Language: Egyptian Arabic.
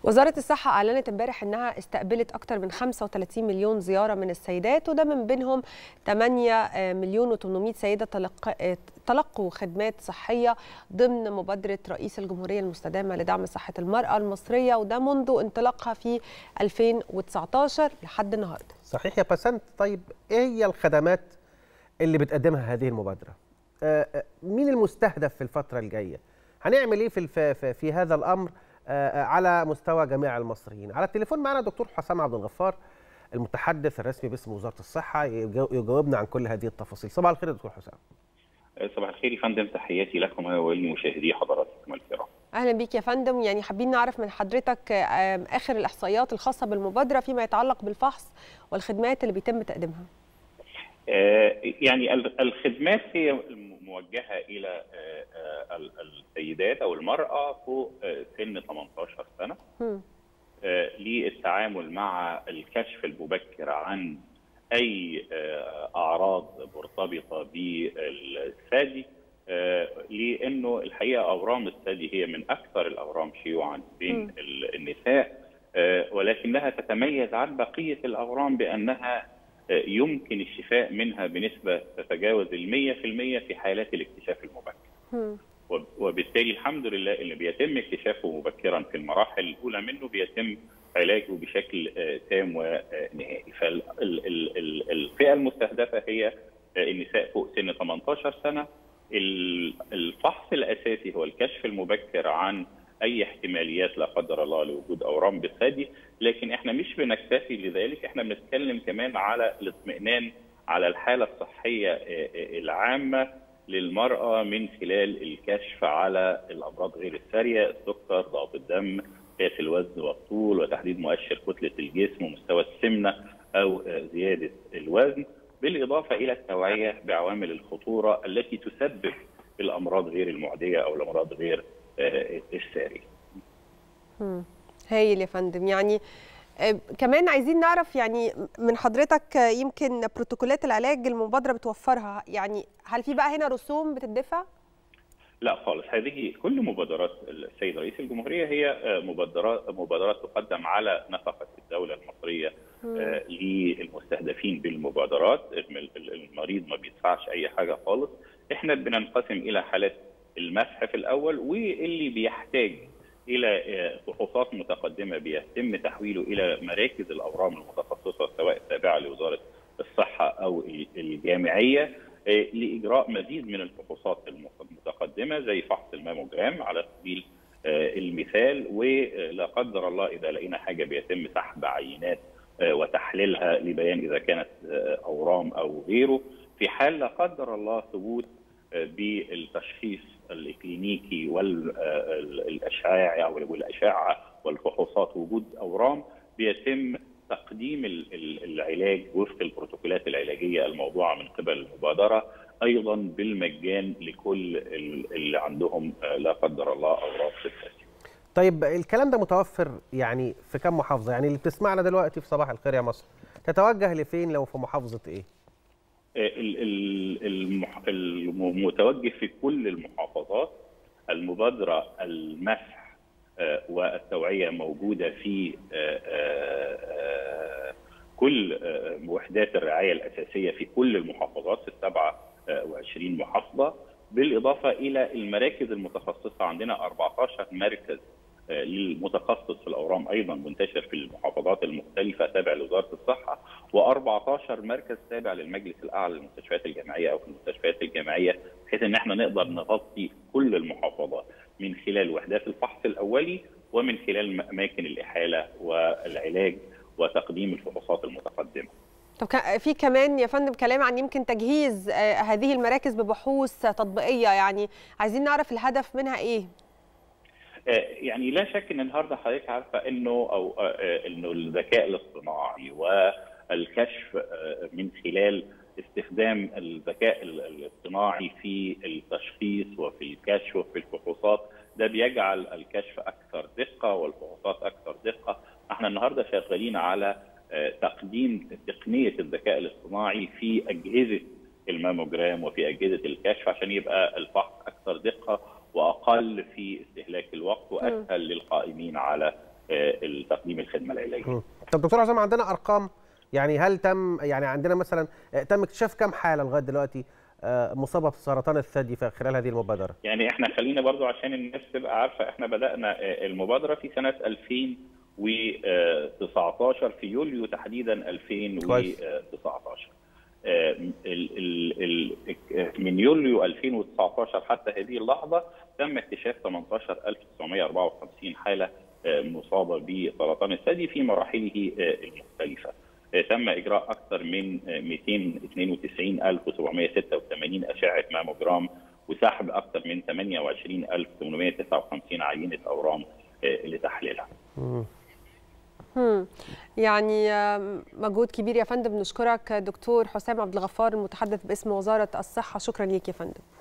وزارة الصحة أعلنت امبارح أنها استقبلت أكثر من 35 مليون زيارة من السيدات وده من بينهم 8 مليون و800 سيدة تلق... تلقوا خدمات صحية ضمن مبادرة رئيس الجمهورية المستدامة لدعم صحة المرأة المصرية وده منذ انطلاقها في 2019 لحد النهاردة صحيح يا بسنت طيب إيه هي الخدمات اللي بتقدمها هذه المبادرة؟ آه مين المستهدف في الفترة الجاية؟ هنعمل إيه في, في, في هذا الأمر؟ على مستوى جميع المصريين على التليفون معنا دكتور حسام عبد الغفار المتحدث الرسمي باسم وزاره الصحه يجاوبنا عن كل هذه التفاصيل صباح الخير يا دكتور حسام صباح الخير يا فندم تحياتي لكم ولمشاهدي حضراتكم الكرام اهلا بيك يا فندم يعني حابين نعرف من حضرتك اخر الاحصائيات الخاصه بالمبادره فيما يتعلق بالفحص والخدمات اللي بيتم تقديمها يعني الخدمات هي موجهه الى السيدات او المراه فوق سن 18 سنه للتعامل مع الكشف المبكر عن اي اعراض مرتبطه بالثدي لانه الحقيقه اورام الثدي هي من اكثر الاورام شيوعا بين النساء ولكنها تتميز عن بقيه الاورام بانها يمكن الشفاء منها بنسبة تتجاوز المية في المية في حالات الاكتشاف المبكر وبالتالي الحمد لله اللي بيتم اكتشافه مبكرا في المراحل الأولى منه بيتم علاجه بشكل تام ونهائي فالفئة المستهدفة هي النساء فوق سن 18 سنة الفحص الأساسي هو الكشف المبكر عن اي احتماليات لا قدر الله لوجود اورام بالثدي لكن احنا مش بنكتفي لذلك احنا بنتكلم كمان على الاطمئنان على الحاله الصحيه العامه للمراه من خلال الكشف على الامراض غير الساريه السكر ضغط الدم قياس الوزن والطول وتحديد مؤشر كتله الجسم ومستوى السمنه او زياده الوزن بالاضافه الى التوعيه بعوامل الخطوره التي تسبب الامراض غير المعديه او الامراض غير الساري هايل يا فندم يعني كمان عايزين نعرف يعني من حضرتك يمكن بروتوكولات العلاج المبادره بتوفرها يعني هل في بقى هنا رسوم بتدفع؟ لا خالص هذه كل مبادرات السيد رئيس الجمهوريه هي مبادرات مبادرات تقدم على نفقه الدوله المصريه للمستهدفين بالمبادرات المريض ما بيدفعش اي حاجه خالص احنا بننقسم الى حالات المسح في الاول واللي بيحتاج الى فحوصات متقدمه بيتم تحويله الى مراكز الاورام المتخصصه سواء التابعه لوزاره الصحه او الجامعيه لاجراء مزيد من الفحوصات المتقدمه زي فحص الماموجرام على سبيل المثال ولا قدر الله اذا لقينا حاجه بيتم سحب عينات وتحليلها لبيان اذا كانت اورام او غيره في حال لا قدر الله ثبوت بالتشخيص الاكلينيكي والاشعاع والاشعه والفحوصات وجود اورام بيتم تقديم العلاج وفق البروتوكولات العلاجيه الموضوعه من قبل المبادره ايضا بالمجان لكل اللي عندهم لا قدر الله اورام في الثدي. طيب الكلام ده متوفر يعني في كم محافظه؟ يعني اللي بتسمعنا دلوقتي في صباح الخير يا مصر تتوجه لفين لو في محافظه ايه؟ المتوجه في كل المحافظات المبادرة المسح والتوعية موجودة في كل وحدات الرعاية الأساسية في كل المحافظات في السبعة وعشرين محافظة بالإضافة إلى المراكز المتخصصة عندنا 14 مركز للمتخصص في الاورام ايضا منتشر في المحافظات المختلفه تابع لوزاره الصحه و14 مركز تابع للمجلس الاعلى للمستشفيات الجامعيه او في المستشفيات الجامعيه بحيث ان احنا نقدر نغطي كل المحافظات من خلال وحدات الفحص الاولي ومن خلال اماكن الاحاله والعلاج وتقديم الفحوصات المتقدمه. طب في كمان يا فندم كلام عن يمكن تجهيز هذه المراكز ببحوث تطبيقيه يعني عايزين نعرف الهدف منها ايه؟ يعني لا شك ان النهارده حضرتك عارفه انه او انه الذكاء الاصطناعي والكشف من خلال استخدام الذكاء الاصطناعي في التشخيص وفي الكشف وفي الفحوصات ده بيجعل الكشف اكثر دقه والفحوصات اكثر دقه احنا النهارده شغالين على تقديم تقنيه الذكاء الاصطناعي في اجهزه الماموجرام وفي اجهزه الكشف عشان يبقى الفحص اكثر دقه واقل في استهلاك الوقت واسهل للقائمين على تقديم الخدمه العلاجيه. طب دكتور عصام عندنا ارقام يعني هل تم يعني عندنا مثلا تم اكتشاف كم حاله لغايه دلوقتي مصابه بسرطان الثدي في خلال هذه المبادره؟ يعني احنا خلينا برضو عشان الناس تبقى عارفه احنا بدانا المبادره في سنه 2019 في يوليو تحديدا 2019 من يوليو 2019 حتى هذه اللحظه تم اكتشاف 18954 حاله مصابه بسرطان الثدي في مراحله المختلفه. تم اجراء اكثر من 292786 اشعه ماموجرام وسحب اكثر من 28859 عينه اورام لتحليلها. يعني مجهود كبير يا فندم نشكرك دكتور حسام عبد الغفار المتحدث باسم وزاره الصحه شكرا ليك يا فندم